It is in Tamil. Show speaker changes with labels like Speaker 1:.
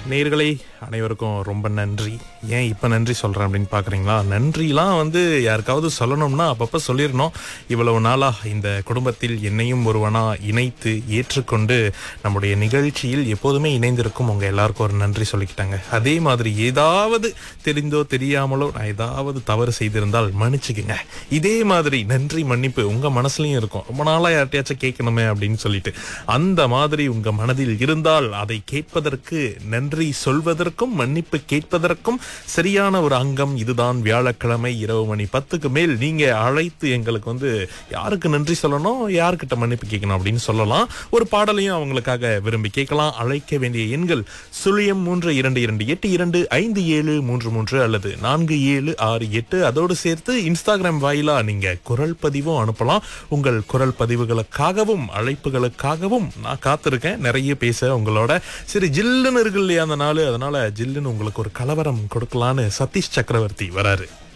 Speaker 1: நேயர்களே அனைவருக்கும் ரொம்ப நன்றி ஏன் இப்போ நன்றி சொல்கிறேன் அப்படின்னு பார்க்குறீங்களா நன்றிலாம் வந்து யாருக்காவது சொல்லணும்னா அப்பப்போ சொல்லிடணும் இவ்வளவு நாளாக இந்த குடும்பத்தில் என்னையும் ஒருவனா இணைத்து ஏற்றுக்கொண்டு நம்முடைய நிகழ்ச்சியில் எப்போதுமே இணைந்திருக்கும் உங்கள் எல்லாருக்கும் ஒரு நன்றி சொல்லிக்கிட்டாங்க அதே மாதிரி ஏதாவது தெரிந்தோ தெரியாமலோ நான் ஏதாவது தவறு செய்திருந்தால் மன்னிச்சுக்குங்க இதே மாதிரி நன்றி மன்னிப்பு உங்கள் மனசுலையும் இருக்கும் ரொம்ப நாளாக யார்ட்டையாச்சும் கேட்கணுமே அப்படின்னு சொல்லிட்டு அந்த மாதிரி உங்கள் மனதில் இருந்தால் அதை கேட்பதற்கு நன்றி சொல்வதற்கும் மன்னிப்பு கேட்பதற்கும் சரியான ஒரு அங்கம் இதுதான் வியாழக்கிழமை இரவு மணி பத்துக்கு மேல் நீங்க அழைத்து எங்களுக்கு வந்து யாருக்கு நன்றி சொல்லணும் யாருக்கிட்ட மன்னிப்பு கேட்கணும் அப்படின்னு சொல்லலாம் ஒரு பாடலையும் அவங்களுக்காக விரும்பி கேட்கலாம் அழைக்க வேண்டிய எண்கள் சுழியம் மூன்று இரண்டு இரண்டு எட்டு இரண்டு ஐந்து ஏழு மூன்று மூன்று அல்லது நான்கு ஏழு ஆறு எட்டு அதோடு சேர்த்து இன்ஸ்டாகிராம் வாயிலா நீங்க குரல் பதிவும் அனுப்பலாம் உங்கள் குரல் பதிவுகளுக்காகவும் அழைப்புகளுக்காகவும் நான் காத்திருக்கேன் நிறைய பேச உங்களோட சரி ஜில்லுன்னு இருக்கு இல்லையா அந்த நாள் அதனால ஜில்லுன்னு உங்களுக்கு ஒரு கலவரம் கொடுக்கலான்னு சதீஷ் சக்கரவர்த்தி வராரு